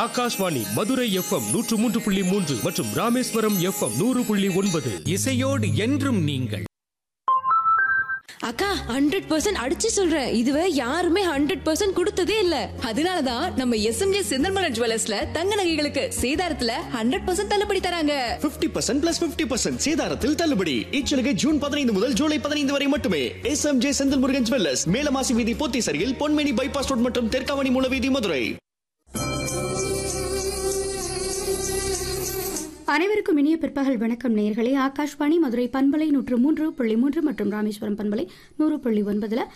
Akashvani Madurai FM நூற்று மூன்று புள்ளி மூன்று மற்றும் ராமேஸ்வரம் எஃப்எம் நூறு புள்ளி ஒன்பது இசையோடு என்றும் நீங்கள் அக்கா ஹண்ட்ரட் பர்சன்ட் அடிச்சு சொல்றேன் இதுவரை யாருமே ஹண்ட்ரட் பர்சன்ட் கொடுத்ததே இல்ல அதனாலதான் நம்ம எஸ்எம்ஜே செந்தர்மலர் ஜுவல்லர்ஸ்ல தங்க நகைகளுக்கு சேதாரத்துல ஹண்ட்ரட் பர்சன்ட் தள்ளுபடி தராங்க 50% பர்சன்ட் பிளஸ் பிப்டி பர்சன்ட் சேதாரத்தில் தள்ளுபடி இச்சலுகை ஜூன் பதினைந்து முதல் ஜூலை பதினைந்து வரை மட்டுமே S M J Senthil Murugan jewellers Melamasi வீதி போத்தீசரியில் பொன்மேனி பைபாஸ் ரோட் மற்றும் தெற்காவணி மூலவீதி மதுரை அனைவருக்கும் இனிய பிற்பகல் வணக்கம் நேயர்களே ஆகாஷ்வாணி மதுரை பண்பலை நூற்று மூன்று புள்ளி மூன்று மற்றும் ராமேஸ்வரம் பண்பலை நூறு புள்ளி ஒன்பதுல